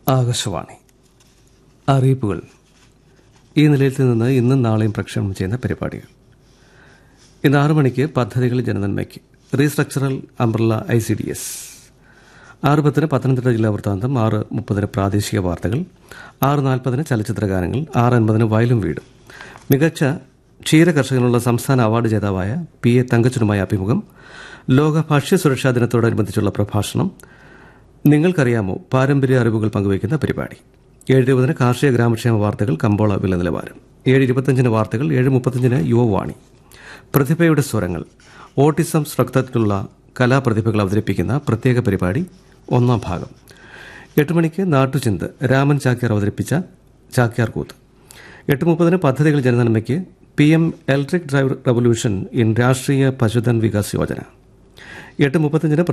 ആകാശവാണി അറിയിപ്പുകൾ ഈ നിലയത്തിൽ നിന്ന് ഇന്നും നാളെയും പ്രക്ഷേപണം ചെയ്യുന്ന പരിപാടികൾ ഇന്ന് ആറു മണിക്ക് പദ്ധതികൾ ജനനന്മയ്ക്ക് restructural umbrella I C D S ആറ് പത്തിന് പത്തനംതിട്ട ജില്ലാ വൃത്താന്തം ആറ് മുപ്പതിന് പ്രാദേശിക വാർത്തകൾ ആറ് നാൽപ്പതിന് ചലച്ചിത്ര ഗാനങ്ങൾ ആറ് അൻപതിന് വയലും വീടും മികച്ച ക്ഷീര കർഷകനുള്ള സംസ്ഥാന അവാർഡ് ജേതാവായ പി എ തങ്കച്ചനുമായ അഭിമുഖം ലോക ഭക്ഷ്യ സുരക്ഷാ ദിനത്തോടനുബന്ധിച്ചുള്ള പ്രഭാഷണം നിങ്ങൾക്കറിയാമോ പാരമ്പര്യ അറിവുകൾ പങ്കുവയ്ക്കുന്ന പരിപാടി ഏഴ് ഇരുപതിന് കാർഷിക ഗ്രാമക്ഷേമ വാർത്തകൾ കമ്പോള വില നിലവാരം ഏഴ് ഇരുപത്തഞ്ചിന് വാർത്തകൾ ഏഴ് മുപ്പത്തഞ്ചിന് യുവവാണി പ്രതിഭയുടെ സ്വരങ്ങൾ ഓട്ടിസം സ്ട്രക്തത്തിലുള്ള കലാപ്രതിഭകൾ അവതരിപ്പിക്കുന്ന പ്രത്യേക പരിപാടി ഒന്നാം ഭാഗം എട്ട് മണിക്ക് നാട്ടുചിന്ത് രാമൻ ചാക്യാർ അവതരിപ്പിച്ച ചാക്യാർ കൂത്ത് എട്ട് മുപ്പതിന് പദ്ധതികൾ ജനനന്മയ്ക്ക് P M electric drive revolution in Rashtriya Pashudhan Vikas Yojana എട്ട് മുപ്പത്തഞ്ചിന്